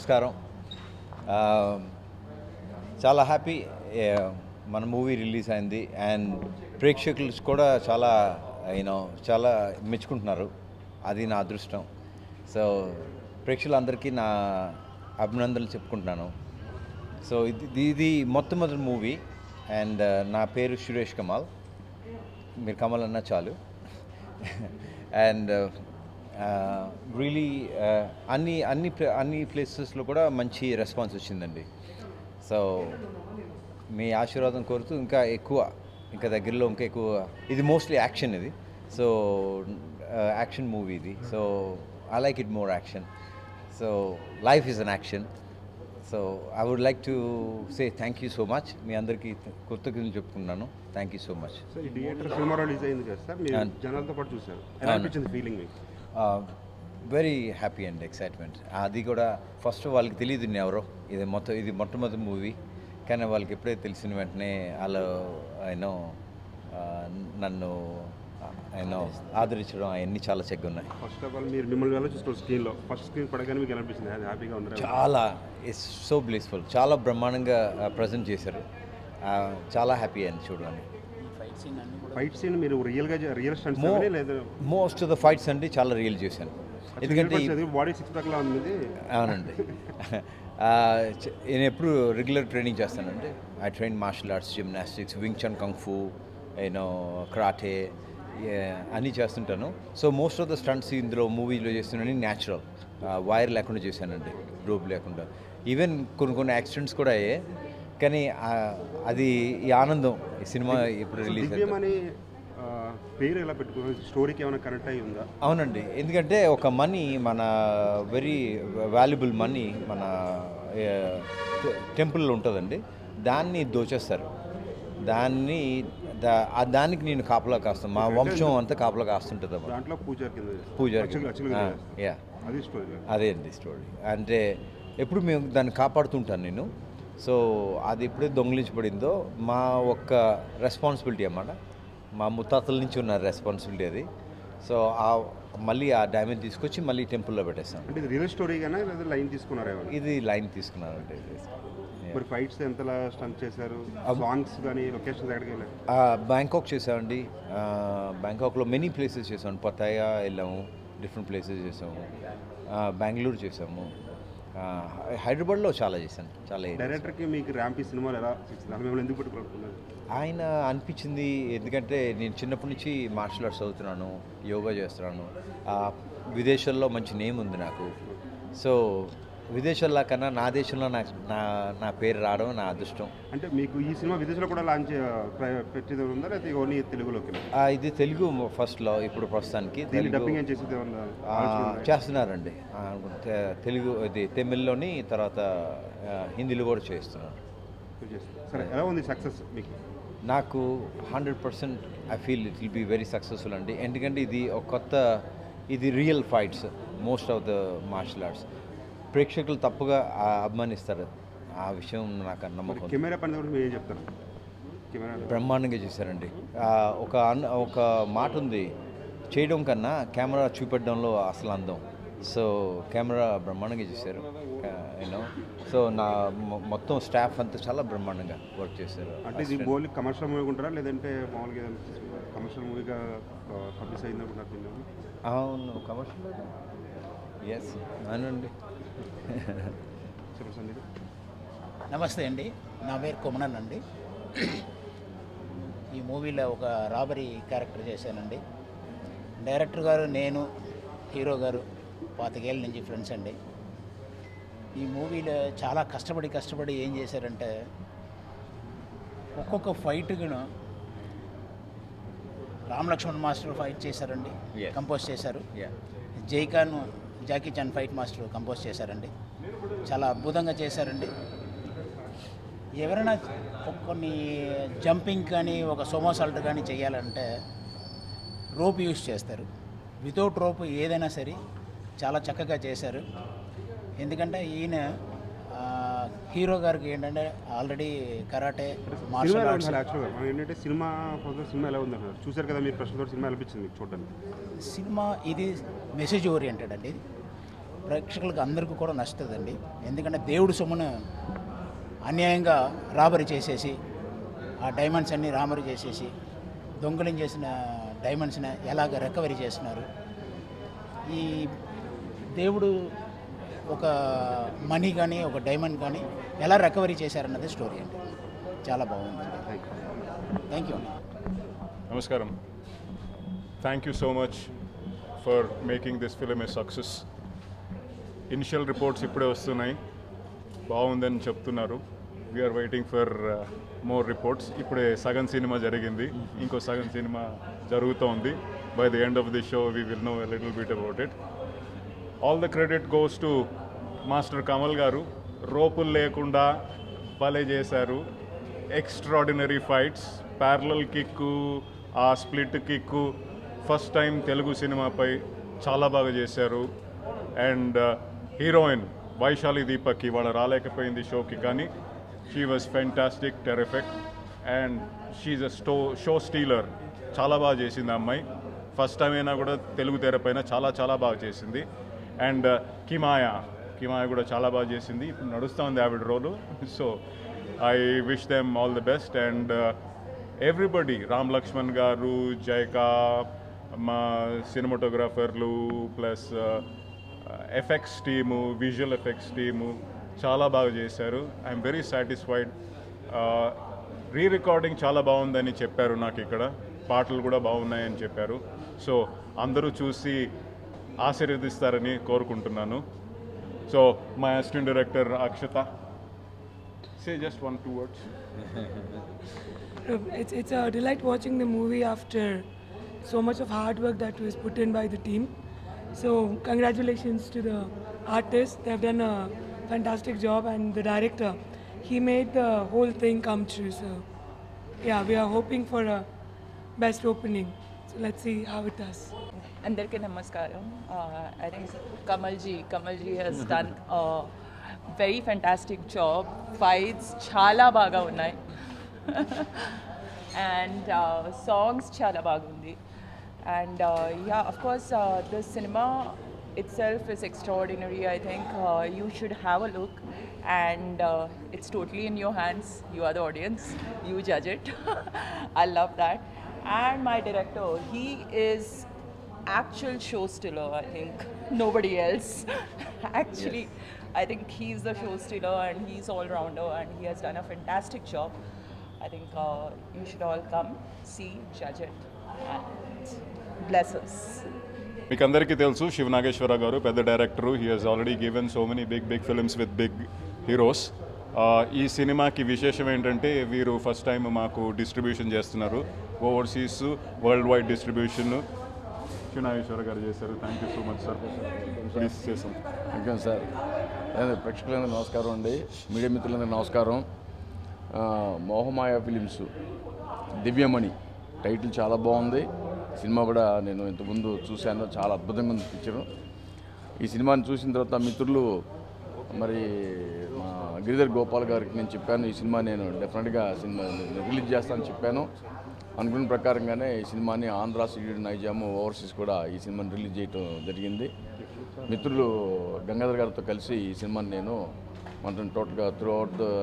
నమస్కారం ఆ, చాలా హ్యాపీ ఏ, మన మూవీ రిలీజ్ అయింది అండ్ ప్రేక్షకులు కూడా చాలా యూనో చాలా మెచ్చుకుంటున్నారు అది నా అదృష్టం సో ప్రేక్షకులందరికీ నా అభినందనలు చెప్పుకుంటున్నాను సో ఇది ఇది మొట్టమొదటి మూవీ అండ్ నా పేరు సురేష్ కమాల్ మీరు కమల్ అన్నా చాలు అండ్ రియలీ అన్ని అన్ని ప్ల- అన్ని ప్లేసెస్లో కూడా మంచి రెస్పాన్స్ వచ్చిందండి సో మీ ఆశీర్వాదం కోరుతూ ఇంకా ఎక్కువ ఇంకా దగ్గరలో ఇంకా ఎక్కువ ఇది మోస్ట్లీ యాక్షన్ ఇది సో యాక్షన్ మూవీ ఇది so I like it more action so life is an action so I would like to say thank you so much మీ అందరికీ కృతజ్ఞతలు చెప్పుకున్నాను thank you so much sir ఈ theatre సినిమా release అయింది కదా sir మీరు అవును. జనాలతో పాటు చూసారు ఎలా అనిపించింది ఫీలింగ్ మీకు వెరీ హ్యాపీ అండ్ ఎక్సైట్మెంట్ అది కూడా ఫస్ట్ వాళ్ళకి తెలియదు నేను ఎవరో ఇది మొత్తం ఇది మొట్టమొదటి మూవీ కానీ వాళ్ళకి ఎప్పుడైతే తెలిసిన వెంటనే వాళ్ళు అయినో నన్ను అయినో ఆదరించడం అవన్నీ చాలా చెగ్గా ఉన్నాయి ఫస్ట్ ఆఫ్ ఆల్ మీరు మిమ్మల్ని ఎలా చూసుకోవాలి స్క్రీన్లో ఫస్ట్ స్క్రీన్ పడగానే మీకు ఎలా అనిపించింది అది హ్యాపీగా ఉన్నారు చాలా ఇట్స్ సో బ్లిస్ఫుల్ చాలా బ్రహ్మాండంగా ప్రజెంట్ చేశారు ఆ, చాలా హ్యాపీ అని చూడడానికి ఫైట్ సీన్ మీరు రియల్గా రియల్ స్టంట్స్ Mo- లేదా మోస్ట్ ఆఫ్ ద ఫైట్స్ అండి చాలా రియల్ చేశాను ఎందుకంటే ఈ- బాడీ సిక్స్ ప్యాక్ లా ఉంది అవునండి ఆ, చ- నేను ఎప్పుడు రెగ్యులర్ ట్రైనింగ్ చేస్తానండి I train martial arts gymnastics Wing Chun kung fu you know karate అన్నీ చేస్తుంటాను so most of the stunts ఇందులో మూవీలో చేస్తున్నాను న్యాచురల్ వైర్ లేకుండా చేశానండి రోప్ లేకుండా ఈవెన్ కొన్ని కొన్ని యాక్సిడెంట్స్ కూడా అయ్యాయి కానీ ఆ, అది ఈ ఆనందం ఈ సినిమా ఇప్పుడు రిలీజ్ దివ్యం అని ఆ, పేరు ఎలా పెట్టుకున్నారు స్టోరీకి ఏమైనా కనెక్ట్ అయ్యి ఉందా అవునండి ఎందుకంటే ఒక మనీ మన వెరీ వాల్యుబుల్ మనీ మన టెంపుల్లో ఉంటుందండి దాన్ని దోచేస్తారు దాన్ని దా- ఆ దానికి నేను కాపలా కాస్తాను మా వంశం అంతా కాపలా కాస్తుంటుంది అన్నమాట దాంట్లో పూజారి కింద చేస్తారు. పూజారి Actually- actually గా చేస్తారు. యా అది స్టోరీ అదే అండి స్టోరీ అంటే ఎప్పుడు మేము దాన్ని కాపాడుతుంటాను నేను సో అది ఎప్పుడైతే దొంగిలించబడిందో మా ఒక్క రెస్పాన్సిబిలిటీ అన్నమాట మా ముత్తాతల నుంచి ఉన్న రెస్పాన్సిబిలిటీ అది సో ఆ మళ్ళీ ఆ డ్యామేజ్ తీసుకొచ్చి మళ్ళీ టెంపుల్లో పెట్టేస్తాను అంటే ఇది రియల్ స్టోరీ గానే లేదా లైన్ తీసుకున్నారా ఏమైనా ఇది లైన్ తీసుకున్నానండి మరి ఫైట్స్ ఎంతలా స్టంట్ చేశారు సాంగ్స్ కానీ లొకేషన్స్ ఎక్కడికి వెళ్ళారు ఆ, బ్యాంకాక్ చేసామండి ఆ, బ్యాంకాక్లో మెనీ ప్లేసెస్ చేసాము పతాయా వెళ్ళాము డిఫరెంట్ ప్లేసెస్ చేసాము ఆ, బెంగళూరు చేసాము ఆ, హైదరాబాద్లో చాలా చేశాను చాలా areas. డైరెక్టర్కి మీకు ర్యాంపీ సినిమాలు ఎలా అనిపించింది అసలు మిమ్మల్ని ఎందుకు పెట్టుకోవాలనుకున్నారు ఆయన అనిపించింది ఎందుకంటే నేను చిన్నప్పటి నుంచి మార్షల్ ఆర్ట్స్ చదువుతున్నాను యోగా చేస్తున్నాను ఆ, విదేశాల్లో మంచి నేమ్ ఉంది నాకు సో విదేశాల్లో కన్నా నా దేశంలో నా నా నా పేరు రావడం నా అదృష్టం అంటే మీకు ఈ సినిమా విదేశాల్లో కూడా లాంచ్ పెట్టేది ఉందా లేకపోతే ఓన్లీ తెలుగులోకి ఆ, ఇది తెలుగు ఫస్ట్లో ఇప్పుడు ప్రస్తుతానికి దీన్ని తెలుగు డబ్బింగ్ ఏం చేసేది ఏమన్నా ఆ, చేస్తున్నారండి ఆ, తె- తెలుగు ఇది తమిళ్లోని తర్వాత ఆ, హిందీలో కూడా చేస్తున్నారు చేస్తారు. సరే ఎలా ఉంది సక్సెస్ మీకు నాకు hundred percent I feel it will be very successful అండి ఎందుకంటే ఇది ఒక కొత్త ఇది real fights most of the martial arts ప్రేక్షకులు తప్పుగా ఆ, అభిమానిస్తారు ఆ విషయం నాకు నమ్మకం ఉంది. కెమెరా పని కూడా మీరు ఏం చెప్తారు కెమెరా బ్రహ్మాండంగా చేశారండి ఆ, ఒక అన్ ఒక మాట ఉంది చేయడం కన్నా కెమెరా చూపెట్టడంలో అసలు అందం సో కెమెరా బ్రహ్మాండంగా చేశారు యూనో సో నా మొ- మొత్తం స్టాఫ్ అంతా చాలా బ్రహ్మాండంగా వర్క్ చేశారు అంటే ఇది బోల్ కమర్షియల్ మూవీ ఉంటారా లేదంటే మామూలుగా కమర్షియల్ మూవీగా పబ్లిష్ అయింది అనుకుంటారు దీన్ని అవును కమర్షియల్ ఎస్ అవునండి చెప్పండి సందీప్ నమస్తే అండి నా పేరు కుమనన్ అండి ఈ మూవీలో ఒక రాబరీ క్యారెక్టర్ చేశానండి డైరెక్టర్ గారు నేను హీరో గారు పాతికేళ్ళ నుంచి ఫ్రెండ్స్ అండి ఈ మూవీలో చాలా కష్టపడి కష్టపడి ఏం చేశారంటే ఒక్కొక్క ఫైట్ను రామ్ లక్ష్మణ్ మాస్టర్ ఫైట్ చేశారండి Yes. కంపోజ్ చేశారు యా జైకాన్ Jackie Chan fight master compose చేశారండి చాలా అద్భుతంగా చేశారండి ఎవరైనా కొన్ని జంపింగ్ కానీ ఒక సోమోసాల్ట్ కానీ చేయాలంటే రోప్ యూస్ చేస్తారు వితౌట్ రోప్ ఏదైనా సరే చాలా చక్కగా చేశారు ఎందుకంటే ఈయన ఆ, హీరో గారికి ఏంటంటే ఆల్రెడీ కరాటే సినిమా మార్షల్ ఎలా ఆర్ట్స్ ఉంది యాక్చువల్గా మనం ఏంటంటే సినిమా ఫస్ట్ సినిమా ఎలా ఉంది అంటున్నారు చూశారు కదా మీరు ప్రశ్న సినిమా అనిపించింది మీకు చూడడానికి సినిమా ఇది మెసేజ్ ఓరియంటెడ్ అండి ఇది ప్రేక్షకులకు అందరికీ కూడా నచ్చుతుందండి ఎందుకంటే దేవుడు సొమ్మును అన్యాయంగా రాబరీ చేసేసి ఆ డైమండ్స్ అన్నీ రాబరీ చేసేసి దొంగలించేసిన చేసిన డైమండ్స్ని ఎలాగ రికవరీ చేస్తున్నారు ఈ దేవుడు ఒక మనీ కానీ ఒక డైమండ్ కానీ ఎలా రికవరీ చేశారన్నది స్టోరీ అండి చాలా బాగుందండి థ్యాంక్ యూ అండి నమస్కారం thank you so much for making this film a success initial reports ఇప్పుడే వస్తున్నాయి బాగుందని చెప్తున్నారు we are waiting for more reports ఇప్పుడే సగం సినిమా జరిగింది ఇంకో సగం సినిమా జరుగుతోంది by the end of the show we will know little bit about it all the credit goes to master Kamal garu రోపులు లేకుండా భలే చేశారు ఎక్స్ట్రాడినరీ ఫైట్స్ ప్యారలల్ కిక్కు ఆ split kick first time Telugu సినిమాపై చాలా బాగా చేశారు అండ్ హీరోయిన్ వైశాలి దీపక్ ఇవాళ రాలేకపోయింది షోకి కానీ she was fantastic terrific and she's a స్టో షో స్టీలర్ చాలా బాగా చేసింది ఆ అమ్మాయి ఫస్ట్ టైం అయినా కూడా తెలుగు తెరపైన చాలా చాలా బాగా చేసింది అండ్ కిమాయ కిమాయ కూడా చాలా బాగా చేసింది ఇప్పుడు నడుస్తూ ఉంది ఆవిడ role so I wish them all the best and everybody Ram Lakshman garu జైకా మా సినిమాటోగ్రాఫర్లు plus effects team visual effects team చాలా బాగా చేశారు I'm very satisfied re recording చాలా బాగుందని చెప్పారు నాకు ఇక్కడ పాటలు కూడా బాగున్నాయని చెప్పారు సో అందరూ చూసి ఆశీర్వదిస్తారని కోరుకుంటున్నాను so my assistant director Akshata say just one two words It's, it's a delight watching the movie after so much of hard work that was put in by the team. So, congratulations to the artists. They've done a fantastic job, and the director. He made the whole thing come true. So, yeah, we are hoping for a best opening. So, let's see how it does. అందరికీ నమస్కారం I think Kamal ji Kamal ji he's done very fantastic job fights చాలా బాగా ఉన్నాయి and songs చాలా బాగుంది and yeah of course the సినిమా itself is extraordinary. I think uh, you should have a look, and uh, it's totally in your hands. You are the audience. You judge it. I love that. And my director, he is actual show stiller. I think nobody else. Actually, I think he's the show stiller, and he's all rounder, and he has done a fantastic job. I think uh, you should all come, see, judge it, and bless us. మీకు అందరికీ తెలుసు శివ నాగేశ్వర గారు పెద్ద director he has already given so many big big films with big heroes ఈ సినిమాకి విశేషం ఏంటంటే వీరు first time మాకు డిస్ట్రిబ్యూషన్ చేస్తున్నారు overseas world wide distribution Shiva Nageswara garu చేశారు thank you so much sir please చేసాం థ్యాంక్ యూ సార్ అదే ప్రేక్షకులందరూ నమస్కారం అండి మీడియా మిత్రులందరూ నమస్కారం ఆ, మోహమాయ ఫిలిమ్స్ దివ్యమణి టైటిల్ చాలా బాగుంది సినిమా కూడా నేను ఇంతకుముందు చూశాను చాలా అద్భుతంగా ఉంది పిక్చరు ఈ సినిమాని చూసిన తర్వాత మిత్రులు మరి మా గిరిధర్ గోపాల్ గారికి నేను చెప్పాను ఈ సినిమా నేను డెఫినెట్గా సినిమా రిలీజ్ చేస్తానని చెప్పాను అనుకున్న ప్రకారంగానే ఈ సినిమాని ఆంధ్ర సిడీ నైజాము ఓవర్సీస్ కూడా ఈ సినిమాని రిలీజ్ చేయడం జరిగింది మిత్రులు గంగాధర్ గారితో కలిసి ఈ సినిమాని నేను మొత్తం టోటల్గా throughout the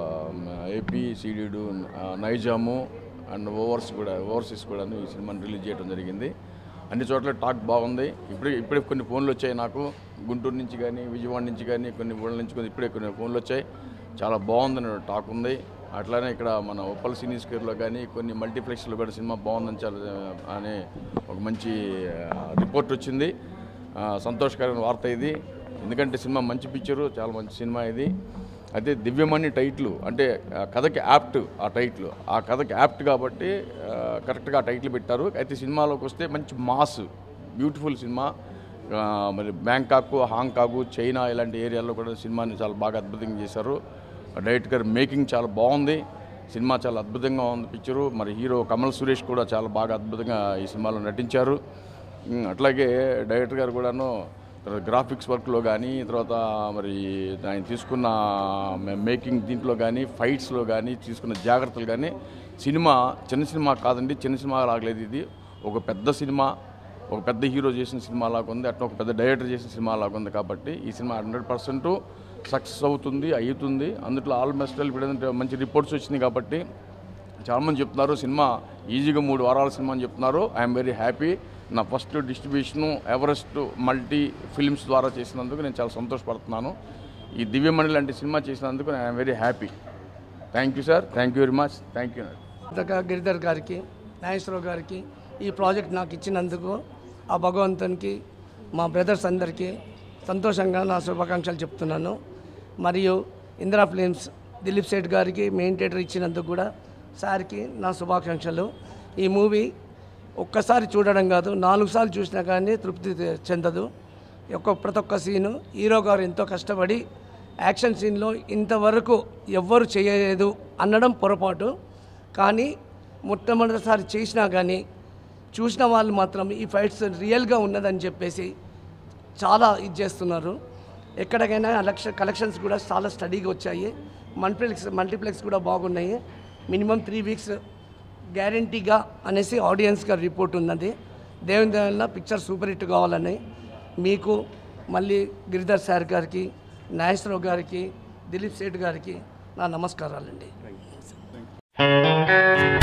AP ceded Nizam and overs కూడా ఓవర్సీస్ కూడా ఈ సినిమాని రిలీజ్ చేయడం జరిగింది అన్ని చోట్ల టాక్ బాగుంది ఇప్పుడే ఇప్పుడే కొన్ని ఫోన్లు వచ్చాయి నాకు గుంటూరు నుంచి కానీ విజయవాడ నుంచి కానీ కొన్ని ఊళ్ళ నుంచి కొన్ని ఇప్పుడే కొన్ని ఫోన్లు వచ్చాయి చాలా బాగుందని టాక్ ఉంది అట్లానే ఇక్కడ మన ఉప్పల్ సినీ స్క్వేర్లో కానీ కొన్ని మల్టీప్లెక్స్లో కూడా సినిమా బాగుందని చాలా అనే ఒక మంచి ఆ, రిపోర్ట్ వచ్చింది ఆ, సంతోషకరమైన వార్త ఇది ఎందుకంటే సినిమా మంచి పిక్చరు చాలా మంచి సినిమా ఇది అయితే దివ్యమణి టైటిల్ అంటే ఆ కథకి యాప్ట్ ఆ టైటిల్ ఆ కథకి యాప్ట్ కాబట్టి ఆ, కరెక్ట్గా ఆ టైటిల్ పెట్టారు అయితే సినిమాలోకి వస్తే మంచి మాస్ బ్యూటిఫుల్ సినిమా ఆ, మరి బ్యాంకాక్ హాంకాక్ చైనా ఇలాంటి ఏరియాల్లో కూడా సినిమాని చాలా బాగా అద్భుతంగా చేశారు డైరెక్టర్ గారి మేకింగ్ చాలా బాగుంది సినిమా చాలా అద్భుతంగా ఉంది పిక్చరు మరి హీరో కమల్ సురేష్ కూడా చాలా బాగా అద్భుతంగా ఈ సినిమాలో నటించారు ఉమ్, అట్లాగే డైరెక్టర్ గారు కూడాను తర్వాత గ్రాఫిక్స్ వర్క్లో కానీ తర్వాత మరి ఆయన తీసుకున్న మేకింగ్ దీంట్లో కానీ ఫైట్స్లో కానీ తీసుకున్న జాగ్రత్తలు కానీ సినిమా చిన్న సినిమా కాదండి చిన్న సినిమా రాగలేదు ఇది ఒక పెద్ద సినిమా ఒక పెద్ద హీరో చేసిన సినిమా లాగా ఉంది అట్లా ఒక పెద్ద డైరెక్టర్ చేసిన సినిమా లాగా ఉంది కాబట్టి ఈ సినిమా హండ్రెడ్ పర్సెంట్ సక్సెస్ అవుతుంది అవుతుంది అందులో ఆల్మోస్ట్ ఇప్పుడు ఏంటంటే మంచి రిపోర్ట్స్ వచ్చినాయి కాబట్టి చాలామంది చెప్తున్నారు సినిమా ఈజీగా మూడు వారాల సినిమా అని చెప్తున్నారు ఐఎమ్ వెరీ హ్యాపీ నా first distribution Everest multi films ద్వారా చేసినందుకు నేను చాలా సంతోషపడుతున్నాను ఈ దివ్యమణి లాంటి సినిమా చేసినందుకు I'm very happy thank you sir thank you very much thank you ఇంతగా గిరిధర్ గారికి నాగేశ్వరరావు గారికి ఈ ప్రాజెక్ట్ నాకు ఇచ్చినందుకు ఆ భగవంతునికి మా బ్రదర్స్ అందరికీ సంతోషంగా నా శుభాకాంక్షలు చెప్తున్నాను మరియు ఇందిరా ఫిలిమ్స్ దిలీప్ సేఠ్ గారికి మెయిన్ థియేటర్ ఇచ్చినందుకు కూడా సార్కి నా శుభాకాంక్షలు ఈ మూవీ ఒక్కసారి చూడడం కాదు నాలుగు సార్లు చూసినా కానీ తృప్తి చెందదు ఒక్క ప్రతి ఒక్క సీను హీరో గారు ఎంతో కష్టపడి యాక్షన్ సీన్లో ఇంతవరకు ఎవ్వరు చేయలేదు అనడం పొరపాటు కానీ మొట్టమొదటిసారి చేసినా కానీ చూసిన వాళ్ళు మాత్రం ఈ ఫైట్స్ రియల్గా ఉన్నదని చెప్పేసి చాలా ఇది చేస్తున్నారు ఎక్కడికైనా లక్ష కలెక్షన్స్ కూడా చాలా స్టడీగా వచ్చాయి మల్టీప్లెక్స్ మల్టీప్లెక్స్ కూడా బాగున్నాయి మినిమం త్రీ వీక్స్ గ్యారంటీగా అనేసి ఆడియన్స్గా రిపోర్ట్ ఉన్నది దేవుని వల్ల పిక్చర్ సూపర్ హిట్ కావాలని మీకు మళ్ళీ గిరిధర్ సార్ గారికి నాగేశ్వరరావు గారికి దిలీప్ సేఠ్ గారికి నా నమస్కారాలండి